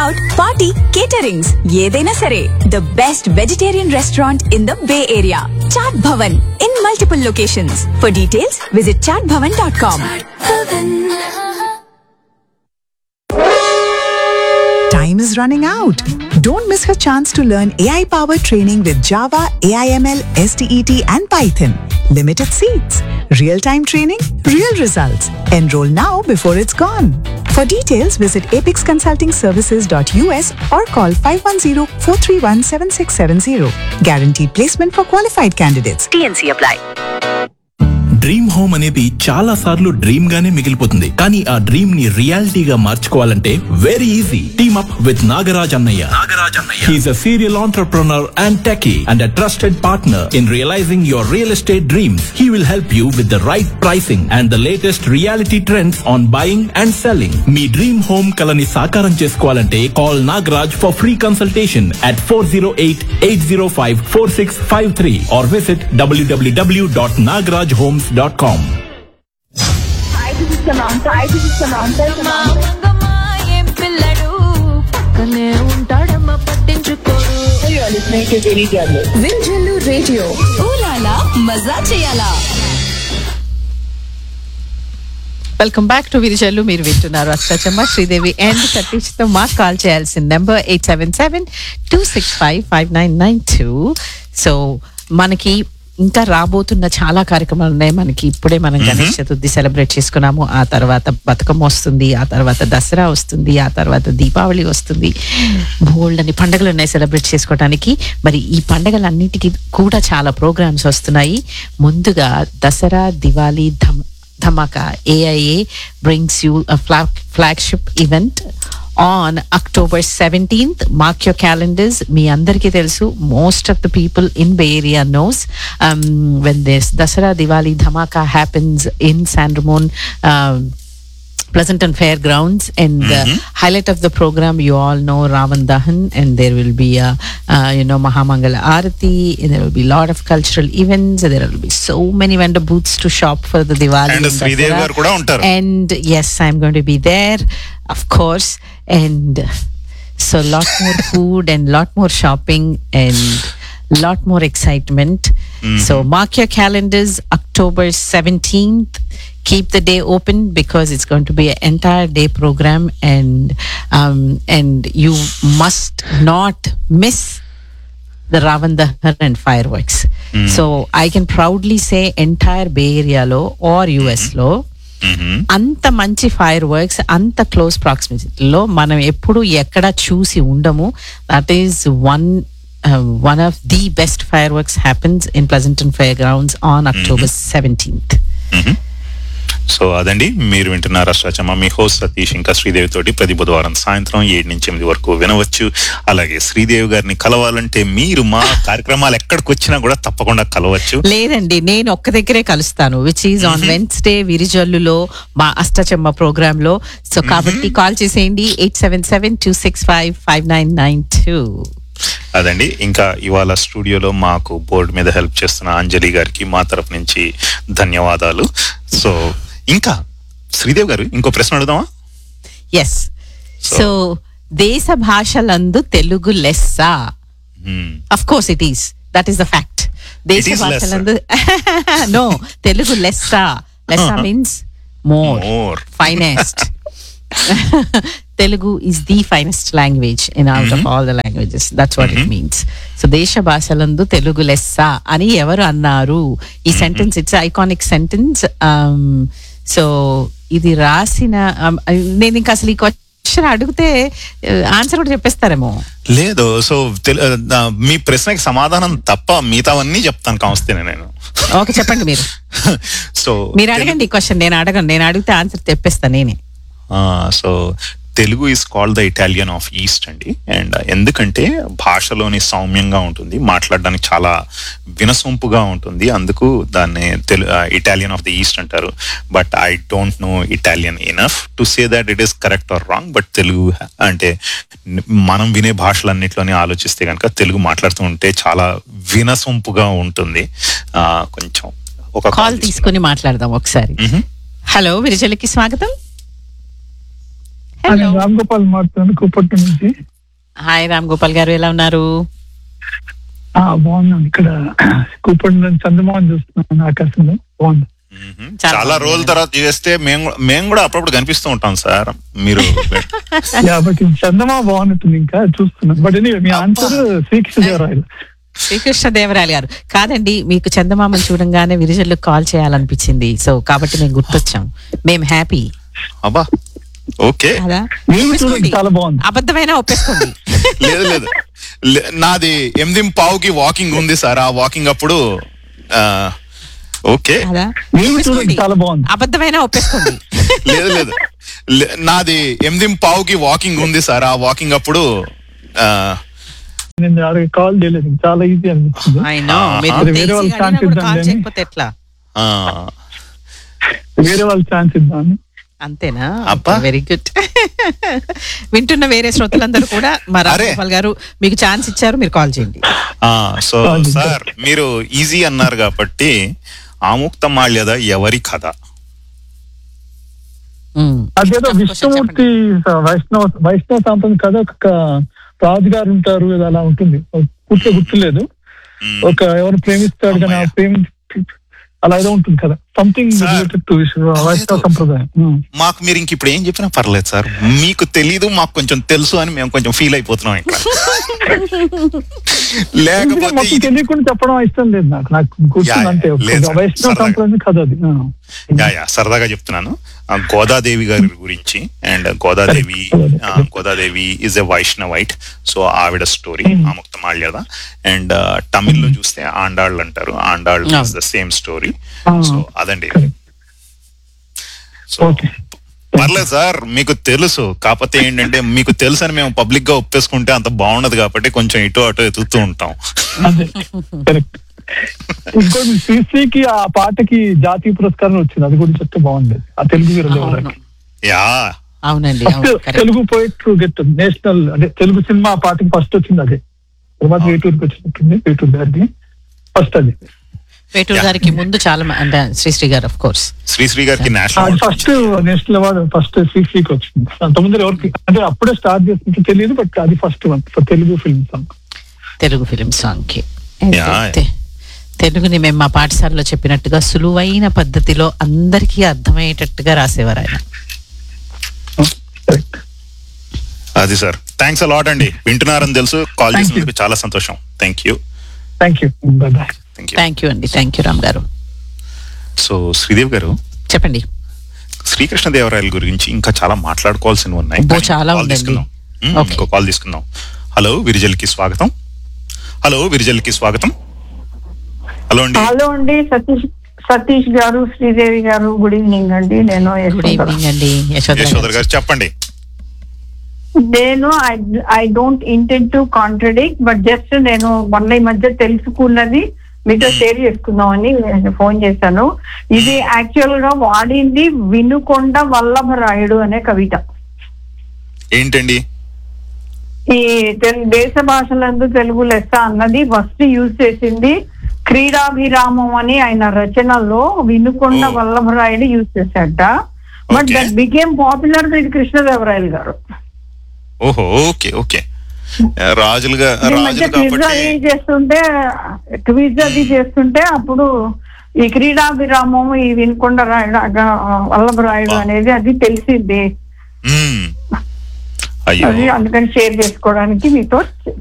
Out party caterings ఏదైనా సరే the best vegetarian restaurant in the bay area Chaat Bhavan in multiple locations for details visit Chaat Bhavan dot com Time is running out. Don't miss her chance to learn AI powered training with Java, AIML, STET, and Python. Limited seats. Real time training, real results. Enroll now before it's gone. For details, visit apexconsultingservices.us or call 510 431 7670. Guaranteed placement for qualified candidates. TNC apply. Dream home అనేది చాలా సార్లు dream గానే మిగిలిపోతుంది కానీ ఆ dream ని రియాలిటీగా మార్చుకోవాలంటే very easy team up with Nagaraj అన్నయ్య నాగరాజ్ అన్నయ్య he's a serial entrepreneur and techie and a trusted partner in realising your real estate dreams he will help you with the right pricing and the latest reality trends on buying and selling మీ dream home కలని సాకారం చేసుకోవాలంటే call Nagaraj for free consultation at four zero eight eight zero five four six five three are visit W W W dot Nagaraj homes dot com ఏం పిల్లడు పక్కనే ఉంటాడమ్మ పట్టించుకోడు వింజల్లు radio ఊలాలా మజా చేయాలా వెల్కమ్ బ్యాక్ టు విరిజల్లు మీరు వింటున్నారు అష్టచమ్మ శ్రీదేవి అండ్ సతీష్ తో మాకు కాల్ చేయాల్సిన number eight seven seven two six five five nine nine two so మనకి ఇంకా రాబోతున్న చాలా కార్యక్రమాలు ఉన్నాయి మనకి ఇప్పుడే మనం గణేష్ చతుర్థి సెలబ్రేట్ చేసుకున్నాము ఆ తర్వాత బతుకమ్మ వస్తుంది ఆ తర్వాత దసరా వస్తుంది ఆ తర్వాత దీపావళి వస్తుంది బోల్డ్ అని పండుగలు ఉన్నాయి సెలబ్రేట్ చేసుకోవడానికి మరి ఈ పండుగలన్నిటికీ కూడా చాలా ప్రోగ్రామ్స్ వస్తున్నాయి ముందుగా Dasara Diwali dum Dhamaka AIA brings you a flag, flagship event on October 17th. Mark your calendars. మీ అందరికీ తెలుసు most of the people in Bay Area knows um, when this Dasara Diwali Dhamaka happens in San Ramon. Um, Pleasanton Fairgrounds and the highlight of the program you all know Ravan Dahan and there will be a uh, you know Mahamangala Arati and there will be a lot of cultural events and there will be so many vendor booths to shop for the Diwali And Sridevi Dasara. గారు కూడా ఉంటారు. and yes I'm going to be there of course and so lot more food and lot more shopping and lot more excitement so mark your calendars october 17th keep the day open because it's going to be an entire day program and um, and you must not miss the Ravan Dahan and fireworks. So I can proudly say entire Bay Area lo or US lo అంత మంచి fireworks అంత close ప్రాక్సిమిటీలో మనం ఎప్పుడు ఎక్కడ చూసి ఉండము that is one one of the best fireworks happens in Pleasanton fire grounds on October seventeenth so అదండి మీరు వింటున్నారు అష్టాచమ్మ మీ హోస్ట్ సతీష్ ఇంకా శ్రీదేవి తోటి ప్రతి బుధవారం సాయంత్రం ఏడు నుంచి ఎనిమిది వరకు వినవచ్చు అలాగే శ్రీదేవి గారిని కలవాలంటే మీరు మా కార్యక్రమాలు ఎక్కడికి వచ్చినా కూడా తప్పకుండా కలవచ్చు లేదండి నేను ఒక్క దగ్గరే కలుస్తాను విచ్ ఈజ్ ఆన్ వెన్స్డే విరిజల్లులో మా అష్టచమ్మ ప్రోగ్రామ్ లో సో కాబట్టి కాల్ చేసేయండి eight seven seven two six five five nine nine two అదండి ఇంకా ఇవాళ స్టూడియోలో మాకు బోర్డు మీద హెల్ప్ చేస్తున్న అంజలి గారికి మా తరపు నుంచి ధన్యవాదాలు సో ఇంకా శ్రీదేవి గారు ఇంకో ప్రశ్న అడుగుదామా ఎస్ సో దేశ భాషలందు తెలుగు లెస్స hmm. Of course it is that is the fact దేశ is భాషలందు నో తెలుగు లెస్స లెస్స means more More. Finest Telugu is the finest language in out of all the languages that's what it means so దేశ భాషలందు తెలుగు లెస్స అని ఎవరు అన్నారు ఈ sentence it's iconic sentence so ఇది రాసిన um, నేను ఇంకా అసలు ఈ క్వశ్చన్ అడిగితే ఆన్సర్ కూడా చెప్పేస్తారేమో లేదు సో తెలు- ఆ, మీ ప్రశ్నకి సమాధానం తప్ప మిగతావన్నీ చెప్తాను కావస్తేనే నేను ఓకే చెప్పండి మీరు సో మీరు అడగండి ఈ క్వశ్చన్ నేను అడగను నేను అడిగితే ఆన్సర్ చెప్పేస్తాను నేనే so Telugu is called the Italian of east అండి అండ్ ఎందుకంటే భాషలోని సౌమ్యంగా ఉంటుంది మాట్లాడడానికి చాలా వినసొంపుగా ఉంటుంది అందుకు దాన్ని తెలు ఇటాలియన్ ఆఫ్ ద ఈస్ట్ అంటారు but I don't know Italian enough to say that it is correct or wrong but Telugu అంటే మనం వినే భాషలన్నిట్లోనే ఆలోచిస్తే కనుక తెలుగు మాట్లాడుతూ ఉంటే చాలా వినసొంపుగా ఉంటుంది ఆ, కొంచెం ఒక కాల్ call తీసుకుందాం. తీసుకుని మాట్లాడదాం ఒకసారి మ్హూ. హలో విరిజలకి స్వాగతం హలో నేను రామ్ గోపాల్ మాట్లాడుతున్నాను కూపట్నం నుంచి హాయ్ రామ్ గోపాల్ గారు ఎలా ఉన్నారు ఆ బాగున్నాను ఇక్కడ కూపట్నం చందమాన్ చూస్తున్నాను ఆకాశంలో బాగుంది మ్మ్. చాలా చాలా రోజుల తర్వాత చేస్తే మేము మేము కూడా అప్పుడప్పుడు కనిపిస్తూ ఉంటాం సార్ మీరు యా బట్ ఈ చందమా బాగున్నట్టుంది ఇంకా చూస్తున్నాను బట్ ఎనీ మీ ఆన్సర్ శ్రీకృష్ణదేవరాయలు శ్రీకృష్ణ దేవరాయలు గారు కాదండి మీకు చందమామని చూడంగానే విరిజల్లు కాల్ చేయాలనిపించింది సో కాబట్టి మేము గుర్తొచ్చాం మేము హ్యాపీ అబ్బా ఓకే కదా మీరు చూడండి ఒప్పేసుకోండి. చాలా బాగుంది అబద్ధమైనా ఒప్పేసుకోండి లేదు లేదు లే- నాది ఎనిమిది పావుకి వాకింగ్ ఉంది సార్ ఆ వాకింగ్ అప్పుడు ఆ, ఓకే కదా మీరు చూడండి ఒప్పేసుకోండి. చాలా బాగుంది అబద్ధమైనా ఒప్పేసుకోండి లేదు లేదు లే- నాది ఎనిమిది పావుకి వాకింగ్ ఉంది సార్ ఆ వాకింగ్ అప్పుడు ఆ, నేను అడిగి కాల్ చేయలేదు చాలా ఈజీ అనిపించింది I know. మీరు అది ఇంత వేరే వాళ్ళకి easy గా అడిగినా ఛాన్స్ కూడా కాల్ ఇద్దాం చేయకపోతే ఎట్లా ఆ, వేరే వాళ్ళకి ఛాన్స్ ఇద్దామని అంతేనా అబ్బా. వెరీ గుడ్ వింటున్న వేరే శ్రోతలందరూ కూడా మా అరే. రాజగోపాల్ గారు మీకు ఛాన్స్ ఇచ్చారు మీరు కాల్ చేయండి ఆ, సో సార్ మీరు ఈజీ అన్నారు కాబట్టి ఆముక్త మాల్యద ఎవరి కథ మ్మ్. అదేదో Question విష్ణుమూర్తి వైష్ణవ వైష్ణవ సాంప్రదాయం కదా ఒక రాజుగారు ఉంటారు ఏదో అలా ఉంటుంది పూర్తిగా గుర్తులేదు మ్మ్. ఒక ఎవరు ప్రేమిస్తాడు కానీ ఆ అమ్మాయి. ప్రేమ అలా ఏదో ఉంటుంది కదా సంథింగ్ Sir, రిలేటెడ్ టు వైష్ణవ సంప్రదాయం Hmm. మాకు మీరు ఇంక ఇప్పుడు ఏం చెప్పినా పర్లేదు సార్ మీకు తెలీదు మాకు కొంచెం తెలుసు అని మేము కొంచెం ఫీల్ అయిపోతున్నాం ఇక్కడ ఎందుకంటే లేకపోతే మొత్తం ఇది- తెలియకుండా చెప్పడం ఇష్టం లేదు నాకు నాకు యా, గుర్తుంది యా, అంటే ఒక లేదు సార్, వైష్ణవ సరదాగా. సంప్రదాయం కదా అది ఆ. యా యా సరదాగా చెప్తున్నాను ఆ, గోదాదేవి గారి గురించి and Godadevi ah, Godadevi is a Vaishnavite so ఆవిడ స్టోరీ ఆముక్త మాల్యద అండ్ తమిళ్లో చూస్తే ఆండాళ్ళు అంటారు Andal is the same story Ah. So అదండి Correct. సో ఓకే పర్లేదు సార్ మీకు తెలుసు కాకపోతే ఏంటంటే మీకు తెలుసు అని మేము పబ్లిక్ గా ఒప్పేసుకుంటే అంత బాగుండదు కాబట్టి కొంచెం ఇటు అటు ఎతుకుతూ ఉంటాం అదే కరెక్ట్ ఇంకోటి శ్రీశ్రీకి ఆ పాటకి జాతీయ పురస్కారం వచ్చింది అది కూడా చెప్తే బాగుండేది ఆ తెలుగు వీరులు ఎవరికి యా అవునండి ఫస్ట్ అవును correct. Telugu poet get national అంటే తెలుగు సినిమా పాటకి ఫస్ట్ వచ్చింది అదే తర్వాత వేటూరుకి వచ్చినట్టుంది వేటూరు గారికి ఫస్ట్ అది వేటూరు గారికి ముందు చాలా మ- అంటే శ్రీశ్రీ గారు ఆఫ్ కోర్స్ శ్రీశ్రీ గారికి అది national first national award first శ్రీశ్రీకి వచ్చింది అంతకుముందు ఎవరికి అంటే అప్పుడే స్టార్ట్ చేస్తుంటే తెలియదు బట్ అది first one for Telugu film song Telugu film song కి యా. అయితే తెలుగుని మేము మా పాఠశాలలో చెప్పినట్టుగా సులువైన పద్ధతిలో అందరికీ అర్థమయ్యేటట్టుగా రాసేవారు ఆయన కరెక్ట్ అది సార్ థ్యాంక్స్ అలాట్ అండి వింటున్నారని తెలుసు కాల్ Thank you. చేసినందుకు చాలా సంతోషం thank you thank you bye bye thank you thank you అండి thank you Ram garu so Sridev గారు చెప్పండి శ్రీకృష్ణదేవరాయల గురించి ఇంకా చాలా మాట్లాడుకోవాల్సినవి ఉన్నాయి అబ్బో, కానీ చాలా కాల్ ఉందండి. తీసుకుందాం. మ్మ్, ఓకే. ఇంకో కాల్ తీసుకుందాం హలో విరిజల్కి స్వాగతం హలో విరిజల్కి స్వాగతం హలో అండి హలో అండి సతీష్ సతీష్ గారు శ్రీదేవి గారు గుడ్ ఈవినింగ్ అండి నేను గుడ్ యశోధర. ఈవినింగ్ అండి యశోధర యశోదర్ గారు. గారు చెప్పండి నేను I don't intent to contradict but just నేను మొన్న ఈ మధ్య తెలుసుకున్నది మీతో షేర్ చేసుకుందామని నేను ఫోన్ చేశాను ఇది యాక్చువల్ గా వాడింది వినుకొండ వల్లభరాయుడు అనే కవిత ఏంటండి ఈ తెలు- దేశ భాషలందు తెలుగు లెస్స అన్నది ఫస్ట్ యూజ్ చేసింది క్రీడాభిరామం అని ఆయన రచనలో వినుకొండ Oh. వల్లభరాయుడు యూజ్ చేశాట but Okay. That became popular with Krishnadevarayalu garu ఓహో ఓకే ఓకే రాజులుగా ఈ మధ్య రాజులు క్విజ్ కాబట్టి అది చేస్తుంటే క్విజ్ అది చేస్తుంటే అప్పుడు ఈ క్రీడాభిరామం ఈ వినుకొండ రాయుడు అగ- వల్లభరాయుడు Ah. అనేది అది తెలిసింది మ్మ్. అయ్యో అది అందుకని షేర్ చేసుకోవడానికి మీతో